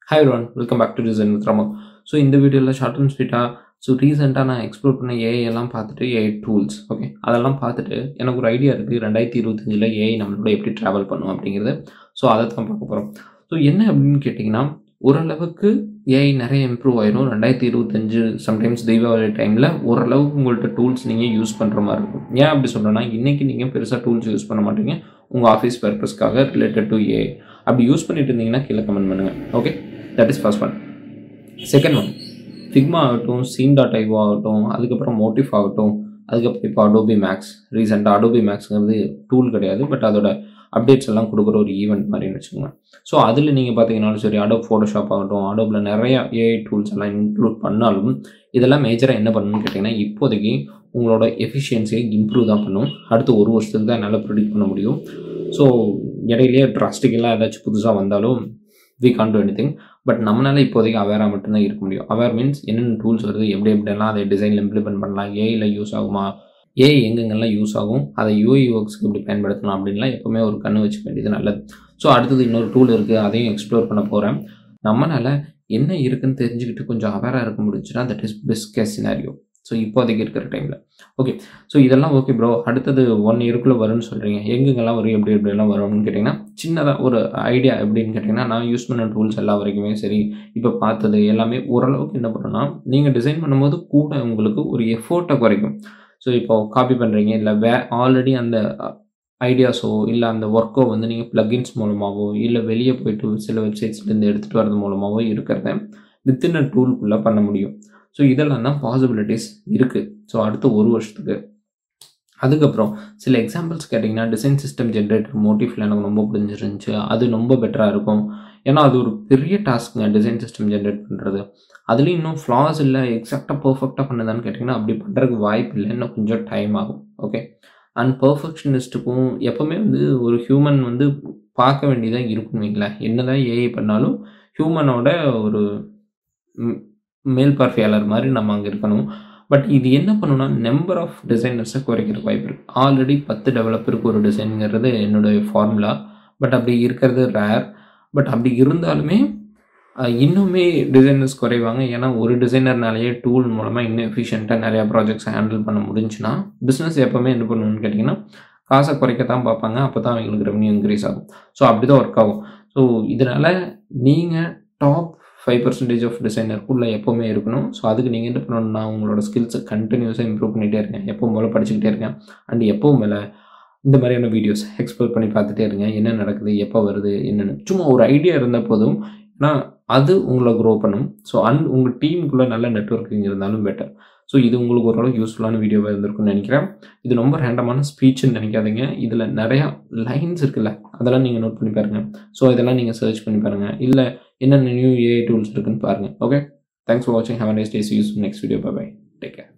hi one welcome back to design with Rama so இந்த வீடியோவில் short and ஸ்வீட்டாக so ரீசெண்டாக நான் எக்ஸ்ப்ளோர் பண்ண ஏஐ எல்லாம் பார்த்துட்டு ஏஐ டூல்ஸ் ஓகே அதெல்லாம் பார்த்துட்டு எனக்கு ஒரு ஐடியா இருக்குது ரெண்டாயிரத்தி இருபத்தஞ்சில் ஏஐ நம்மளோட எப்படி ட்ராவல் பண்ணும் அப்படிங்கிறது ஸோ அதை தான் பார்க்க போகிறோம் ஸோ என்ன அப்படின்னு கேட்டிங்கன்னா ஓரளவுக்கு ஏஐ நிறைய இம்ப்ரூவ் ஆயிரும் ரெண்டாயிரத்தி இருபத்தஞ்சு சம்டைம்ஸ் தீபாவளி டைமில் ஓரளவுக்கு உங்கள்கிட்ட டூல்ஸ் நீங்கள் யூஸ் பண்ணுற மாதிரி இருக்கும் ஏன் அப்படி சொல்கிறேன்னா இன்றைக்கி நீங்கள் பெருசாக டூல்ஸ் யூஸ் பண்ண மாட்டீங்க உங்கள் ஆஃபீஸ் பர்பஸ்க்காக ரிலேட்டட் டு ஏஐ அப்படி யூஸ் பண்ணிட்டு இருந்தீங்கன்னா கீழே கமெண்ட் பண்ணுங்கள் okay that is first one second one Figma ஆகட்டும் சீன் டாட் ஐவோ ஆகட்டும் அதுக்கப்புறம் மோட்டிஃப் ஆகட்டும் அதுக்கப்புறம் இப்போ அடோபி மேக்ஸ் ரீசெண்டாக அடோபி மேக்ஸுங்கிறது டூல் கிடையாது பட் அதோட அப்டேட்ஸ் எல்லாம் கொடுக்குற ஒரு ஈவெண்ட் மாதிரின்னு வச்சுக்கோங்க ஸோ அதில் நீங்கள் பார்த்தீங்கன்னாலும் சரி அடோப் ஃபோட்டோஷாப் ஆகட்டும் அடோப்பில் நிறையா ஏஐ டூல்ஸ் எல்லாம் இன்க்ளூட் பண்ணாலும் இதெல்லாம் மேஜராக என்ன பண்ணணும்னு கேட்டிங்கன்னா இப்போதைக்கு உங்களோட எஃபிஷியன்சியை இம்ப்ரூவ் தான் பண்ணும் அடுத்த ஒரு வருஷத்துக்கு தான் என்னால் ப்ரிடிக்ட் பண்ண முடியும் ஸோ இடையிலேயே ட்ராஸ்டிக்கெல்லாம் ஏதாச்சும் புதுசாக வந்தாலும் we can do any thing but நம்மளால இப்போதைக்கு அவேராக மட்டும்தான் இருக்க முடியும் அவேர் மீன்ஸ் என்னென்ன டூல்ஸ் வருது எப்படி எப்படியெல்லாம் அதை டிசைனில் இம்ப்ளிமெண்ட் பண்ணலாம் ஏஐயில் யூஸ் ஆகுமா ஏஐ எங்கெங்கெல்லாம் யூஸ் ஆகும் அதை யூஐ ஒர்க்ஸ்க்கு எப்படி பயன்படுத்தலாம் அப்படின்லாம் எப்போவுமே ஒரு கண்ணு வச்சுக்க வேண்டியது நல்லது ஸோ அடுத்தது இன்னொரு டூல் இருக்குது அதையும் எக்ஸ்ப்ளோர் பண்ண போகிறேன் நம்மளால் என்ன இருக்குன்னு தெரிஞ்சுக்கிட்டு கொஞ்சம் அவேராக இருக்க முடிஞ்சுன்னா that is best case scenario so இப்போதைக்கு இருக்கிற டைமில் ஓகே ஸோ இதெல்லாம் ஓகே ப்ரோ அடுத்தது ஒன் இயர்க்குள்ளே வரும்னு சொல்கிறீங்க எங்கெங்கெல்லாம் வரும் எப்படி எப்படியெல்லாம் வரும்னு கேட்டிங்கன்னா சின்னதாக ஒரு ஐடியா எப்படின்னு கேட்டிங்கன்னா நான் யூஸ் பண்ண டூல்ஸ் எல்லா வரைக்குமே சரி இப்போ பார்த்தது எல்லாமே ஓரளவுக்கு என்ன பண்ணணும்னா நீங்கள் டிசைன் பண்ணும்போது கூட உங்களுக்கு ஒரு எஃபோர்ட்டை குறைக்கும் ஸோ இப்போ காப்பி பண்ணுறீங்க இல்லை வே ஆல்ரெடி அந்த ஐடியாஸோ இல்லை அந்த ஒர்க்கோ வந்து நீங்கள் ப்ளகின்ஸ் மூலமாகவோ இல்லை வெளியே போயிட்டு சில வெப்சைட்ஸ்லேருந்து எடுத்துகிட்டு வரது மூலமாகவோ இருக்கிறத வித்தின் அ டூல்குள்ளே பண்ண முடியும் ஸோ இதெல்லாம் தான் பாசிபிலிட்டிஸ் இருக்குது ஸோ அடுத்த ஒரு வருஷத்துக்கு அதுக்கப்புறம் சில எக்ஸாம்பிள்ஸ் கேட்டிங்கன்னா டிசைன் சிஸ்டம் ஜென்ரேட்டர் மோட்டிஃபில் எனக்கு ரொம்ப பிடிச்சிருந்துச்சு அது ரொம்ப பெட்டராக இருக்கும் ஏன்னா அது ஒரு பெரிய டாஸ்க்குங்க டிசைன் சிஸ்டம் ஜென்ரேட் பண்ணுறது அதுலேயும் இன்னும் ஃப்ளாஸ் இல்லை எக்ஸாக்டாக பர்ஃபெக்டாக பண்ணுதான்னு கேட்டிங்கன்னா அப்படி பண்ணுறதுக்கு வாய்ப்பு இல்லை இன்னும் கொஞ்சம் டைம் ஆகும் ஓகே அண்ட் பர்ஃபெக்ஷனிஸ்ட்டுக்கும் எப்போவுமே வந்து ஒரு ஹியூமன் வந்து பார்க்க வேண்டியதாக இருக்கும் வைங்களேன் என்ன தான் ஏஐ பண்ணாலும் ஹியூமனோட ஒரு மேல் பார்வையாளர் மாதிரி நம்ம அங்கே இருக்கணும் பட் இது என்ன பண்ணுன்னா நம்பர் ஆஃப் டிசைனர்ஸை குறைக்கிற வாய்ப்பு இருக்குது ஆல்ரெடி பத்து டெவலப்பருக்கு ஒரு டிசைனுங்கிறது என்னுடைய ஃபார்முலா பட் அப்படி இருக்கிறது ரேர் பட் அப்படி இருந்தாலுமே இன்னுமே டிசைனர்ஸ் குறைவாங்க ஏன்னா ஒரு டிசைனர்னாலேயே டூல் மூலமாக இன்னும் எஃபிஷியண்ட்டாக நிறையா ப்ராஜெக்ட்ஸ் ஹேண்டில் பண்ண முடிஞ்சுன்னா பிஸ்னஸ் எப்போவுமே என்ன பண்ணணும்னு கேட்டிங்கன்னா காசை குறைக்க தான் பார்ப்பாங்க அப்போ தான் அவங்களுக்கு ரெவன்யூ இன்க்ரீஸ் ஆகும் ஸோ அப்படி தான் ஒர்க் ஆகும் ஸோ இதனால் நீங்கள் டாப் ஃபைவ் பர்சன்டேஜ் ஆஃப் டிசைனருக்குள்ளே எப்போவுமே இருக்கணும் ஸோ அதுக்கு நீங்கள் என்ன பண்ணணும்னா உங்களோட ஸ்கில்ஸை கண்டினியூஸாக இம்ப்ரூவ் பண்ணிகிட்டே இருங்க எப்பவும் போல் படிச்சுக்கிட்டே இருக்கேன் அண்ட் எப்பவும் மேலே இந்த மாதிரியான வீடியோஸ் எக்ஸ்ப்ளோர் பண்ணி பார்த்துட்டே இருங்க என்ன நடக்குது எப்போ வருது என்னென்னு சும்மா ஒரு ஐடியா இருந்த போதும் ஏன்னா அது உங்களை க்ரோ பண்ணும் ஸோ அன் உங்கள் டீமுக்குள்ளே நல்ல நெட்ஒர்க்கிங் இருந்தாலும் பெட்டர் ஸோ இது உங்களுக்கு ஓரளவுக்கு யூஸ்ஃபுல்லான வீடியோவாக இருந்திருக்கும்னு நினைக்கிறேன் இது ரொம்ப ரேண்டமான ஸ்பீச்சுன்னு நினைக்காதீங்க இதில் நிறையா லைன்ஸ் இருக்குல்ல அதெல்லாம் நீங்கள் நோட் பண்ணி பாருங்கள் ஸோ இதெல்லாம் நீங்கள் சர்ச் பண்ணி பாருங்கள் இல்லை என்னென்ன நியூ ஏஐ டூல்ஸ் இருக்குன்னு பாருங்கள் ஓகே தேங்க்ஸ் ஃபார் வாட்சிங் have nice days use next video bye bye take care